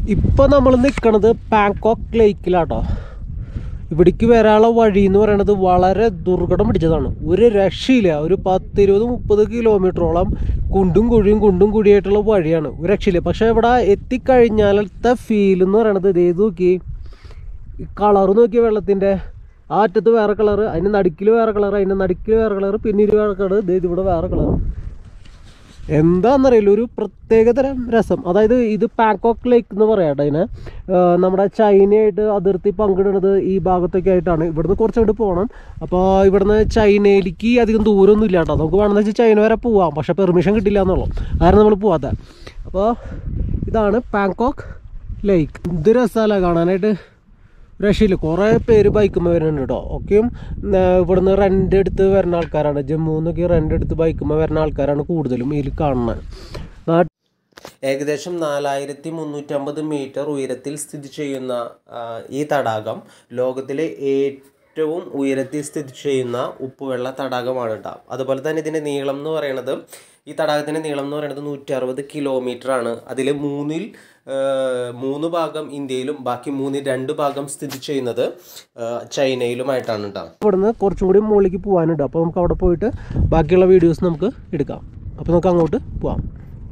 ഇപ്പം നമ്മൾ നിൽക്കണത് പാങ്കോക്ക് ലേക്കിലാട്ടോ ഇവിടേക്ക് വരാനുള്ള വഴി എന്ന് പറയുന്നത് വളരെ ദുർഘടം പിടിച്ചതാണ് ഒരു രക്ഷയില്ല ഒരു പത്തിരുപത് മുപ്പത് കിലോമീറ്ററോളം കുണ്ടും കുഴിയും കുണ്ടും കുഴിയായിട്ടുള്ള വഴിയാണ് ഒരു രക്ഷയില്ല പക്ഷേ ഇവിടെ എത്തിക്കഴിഞ്ഞാലത്തെ ഫീൽ എന്ന് പറയണത് ഇത് ഏത് നോക്കി കളർ നോക്കിയ വെള്ളത്തിൻ്റെ ആ അറ്റത്ത് വേറെ കളർ അതിൻ്റെ നടുക്കിൽ വേറെ കളർ അതിൻ്റെ നടുക്കിൽ വേറെ കളർ പിന്നെ ഇത് വേറെ കളർ ഇത് ഇവിടെ വേറെ കളർ എന്താണെന്നറിയില്ല ഒരു പ്രത്യേകതരം രസം അതായത് ഇത് പാങ്കോക്ക് ലേക്ക് എന്ന് പറയാട്ടോ അതിനെ ആ, നമ്മുടെ ചൈനയായിട്ട് അതിർത്തി പങ്കിടുന്നത് ഈ ഭാഗത്തൊക്കെ ആയിട്ടാണ് ഇവിടുന്ന് കുറച്ചങ്ങോട്ട് പോകണം അപ്പോൾ ഇവിടുന്ന് ചൈനയിലേക്ക് അധികം ദൂരമൊന്നും ഇല്ല കേട്ടോ നമുക്ക് വേണമെന്ന് വെച്ചാൽ ചൈന വരെ പോവാം പക്ഷേ പെർമിഷൻ കിട്ടില്ല എന്നുള്ളൂ കാരണം നമ്മൾ പോവാത്ത അപ്പോൾ ഇതാണ് പാങ്കോക്ക് ലേക്ക് ഇത് രസമല്ല കാണാനായിട്ട് രക്ഷയില്ല കുറേ പേര് ബൈക്കുമ്പോൾ വരുന്നുണ്ട് കേട്ടോ ഒക്കെയും ആ, ഇവിടുന്ന് റെൻ്റ് എടുത്ത് വരുന്ന ആൾക്കാരാണ് ജമ്മു നിന്നൊക്കെ റെൻ്റ് എടുത്ത് ബൈക്കുമ്പോൾ വരുന്ന ആൾക്കാരാണ് കൂടുതലും ഇതിൽ കാണുന്നത് നാ- ഏകദേശം നാലായിരത്തി മുന്നൂറ്റമ്പത് മീറ്റർ ഉയരത്തിൽ സ്ഥിതി ചെയ്യുന്ന ആ, ഈ തടാകം ലോകത്തിലെ ഏറ്റവും ഉയരത്തിൽ സ്ഥിതി ചെയ്യുന്ന ഉപ്പുവെള്ള തടാകമാണ് കേട്ടോ അതുപോലെ തന്നെ ഇതിൻ്റെ നീളം എന്ന് പറയുന്നത് ഈ തടാകത്തിൻ്റെ നീളം എന്ന് പറയുന്നത് നൂറ്റി അറുപത് കിലോമീറ്റർ ആണ് അതിൽ മൂന്നിൽ ആ, മൂന്ന് ഭാഗം ഇന്ത്യയിലും ബാക്കി മൂന്നിൽ രണ്ട് ഭാഗം സ്ഥിതി ചെയ്യുന്നത് ആ, ചൈനയിലുമായിട്ടാണ് കേട്ടോ ഇവിടുന്ന് കുറച്ചും കൂടി മുകളിലേക്ക് പോകാനുണ്ട് അപ്പോൾ നമുക്ക് അവിടെ പോയിട്ട് ബാക്കിയുള്ള വീഡിയോസ് നമുക്ക് എടുക്കാം അപ്പോൾ നമുക്ക് അങ്ങോട്ട് പോവാം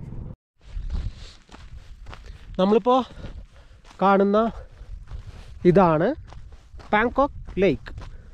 നമ്മളിപ്പോൾ കാണുന്ന ഇതാണ് പാങ്കോക്ക് ലേക്ക്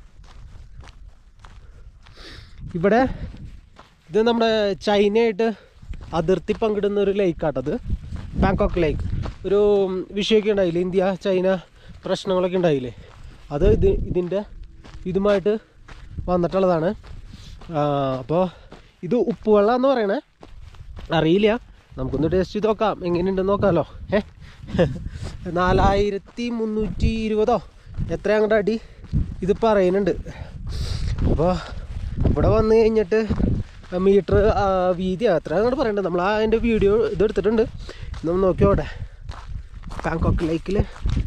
ഇവിടെ ഇത് നമ്മുടെ ചൈനയായിട്ട് അതിർത്തി പങ്കിടുന്ന ഒരു ലേക്കാട്ടത് ബാങ്കോക്ക് ലേക്ക് ഒരു വിഷയമൊക്കെ ഉണ്ടായില്ലേ ഇന്ത്യ ചൈന പ്രശ്നങ്ങളൊക്കെ ഉണ്ടായില്ലേ അത് ഇത് ഇതിൻ്റെ ഇതുമായിട്ട് വന്നിട്ടുള്ളതാണ് അപ്പോൾ ഇത് ഉപ്പുവെള്ളം എന്ന് പറയണേ അറിയില്ല നമുക്കൊന്ന് ടേസ്റ്റ് ചെയ്ത് നോക്കാം എങ്ങനെയുണ്ടെന്ന് നോക്കാമല്ലോ ഏ നാലായിരത്തി മുന്നൂറ്റി ഇരുപതോ എത്ര അങ്ങോട്ട് അടി ഇത് പറയുന്നുണ്ട് അപ്പോൾ ഇവിടെ വന്ന് കഴിഞ്ഞിട്ട് മീറ്റർ വീതി എത്ര അങ്ങോട്ട് പറയണ്ടത് നമ്മൾ ആ അതിൻ്റെ വീഡിയോ ഇത് എടുത്തിട്ടുണ്ട് നമ്മൾ നോക്കിയോടെ ബാങ്കോക്ക് ലേക്കിൽ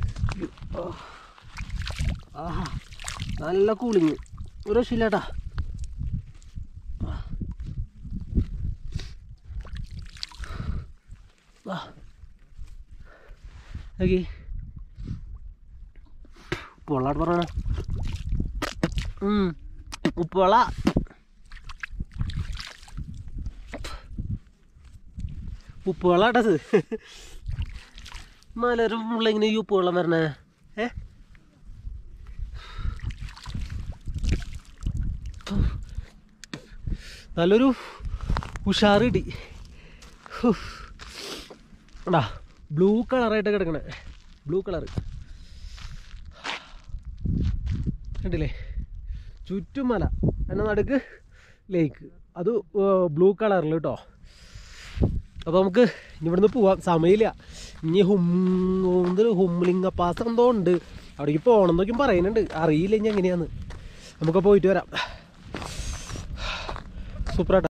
ആഹാ നല്ല കൂളിങ് ഒരു രക്ഷയില്ലാട്ടാ നോക്കി ഉപ്പുവെള്ളാട്ട് പറയണ ഉപ്പുവെള്ള ഉപ്പുവെള്ളാട്ടത് മലരും ഉള്ള ഇങ്ങനെ ഈ ഉപ്പുവെള്ളം വരണേ ഏ നല്ലൊരു ഉഷാറ് കിട്ടി എടാ ബ്ലൂ കളറായിട്ട് കിടക്കണേ ബ്ലൂ കളറ് കണ്ടില്ലേ ചുറ്റും മല എന്നെ നടുക്ക് ലേക്ക് അത് ബ്ലൂ കളറിൽ കേട്ടോ അപ്പോൾ നമുക്ക് ഇനി ഇവിടുന്ന് പോവാം സമയമില്ല ഇനി ഹും എന്തൊരു ഹുംലിംഗ പാസ് എന്തോ ഉണ്ട് അവിടേക്ക് പോകണം എന്നൊക്കെ പറയുന്നുണ്ട് അറിയില്ല ഇനി എങ്ങനെയാന്ന് നമുക്ക് പോയിട്ട് വരാം സൂപ്പറായിട്ട്